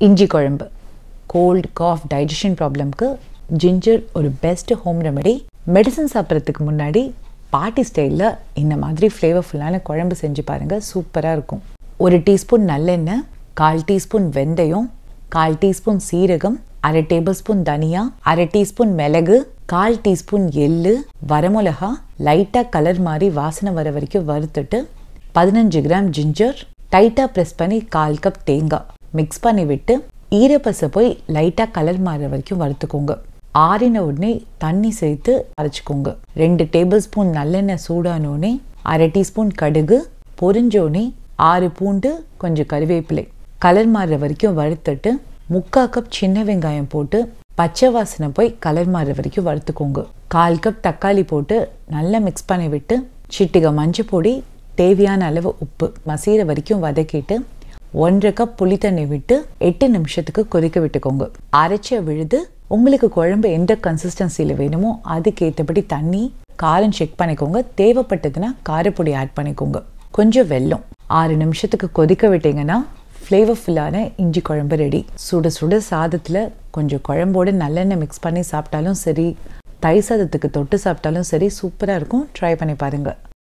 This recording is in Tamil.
இஞ்சி குழம்பு கோல்டு காஃப் டைஜஷன் ப்ராப்ளம்க்கு ஜிஞ்சர் ஒரு பெஸ்ட் ஹோம் ரெமெடி மெடிசன் சாப்பிட்றதுக்கு முன்னாடி பாட்டி ஸ்டைலில் இந்த மாதிரி ஃப்ளேவர்ஃபுல்லான குழம்பு செஞ்சு பாருங்கள் சூப்பராக இருக்கும் ஒரு டீஸ்பூன் நல்லெண்ணெய் கால் டீஸ்பூன் வெந்தயம் கால் டீஸ்பூன் சீரகம் அரை டேபிள் ஸ்பூன் தனியா அரை டீஸ்பூன் மிளகு கால் டீஸ்பூன் எள்ளு வரமிளகா லைட்டாக கலர் மாதிரி வாசனை வர வரைக்கும் வறுத்துட்டு பதினஞ்சு கிராம் ஜிஞ்சர் டைட்டாக ப்ரெஸ் பண்ணி கால் கப் தேங்காய் மிக்ஸ் பண்ணி விட்டு ஈரப்பசை போய் லைட்டாக கலர் மாறுற வரைக்கும் வறுத்துக்கோங்க ஆறின உடனே தண்ணி சேர்த்து அரைச்சிக்கோங்க ரெண்டு டேபிள் ஸ்பூன் நல்லெண்ணெய் சூடானோடனே அரை டீஸ்பூன் கடுகு பொரிஞ்சோடனே ஆறு பூண்டு கொஞ்சம் கருவேப்பிலை கலர் மாறுற வரைக்கும் வறுத்துட்டு முக்கால் கப் சின்ன வெங்காயம் போட்டு பச்சை வாசனை போய் கலர் மாறுற வரைக்கும் வறுத்துக்கோங்க கால் கப் தக்காளி போட்டு நல்லா மிக்ஸ் பண்ணி விட்டு சிட்டிகை மஞ்சள் பொடி தேவையான அளவு உப்பு மசீர வரைக்கும் வதக்கிட்டு ஒன்றரை கப் புளி தண்ணி விட்டு எட்டு நிமிஷத்துக்கு கொதிக்க விட்டுக்கோங்க அரைச்ச விழுது உங்களுக்கு குழம்பு எந்த கன்சிஸ்டன்சியில் வேணுமோ அதுக்கேற்றபடி தண்ணி காரம் செக் பண்ணிக்கோங்க தேவைப்பட்டதுன்னா காரப்பொடி ஆட் பண்ணிக்கோங்க கொஞ்சம் வெல்லம் ஆறு நிமிஷத்துக்கு கொதிக்க விட்டீங்கன்னா ஃப்ளேவர்ஃபுல்லான இஞ்சி குழம்பு ரெடி சுட சுட சாதத்தில் கொஞ்சம் குழம்போடு நல்லெண்ணெய் மிக்ஸ் பண்ணி சாப்பிட்டாலும் சரி தயிர் சாதத்துக்கு தொட்டு சாப்பிட்டாலும் சரி சூப்பராக இருக்கும் ட்ரை பண்ணி பாருங்கள்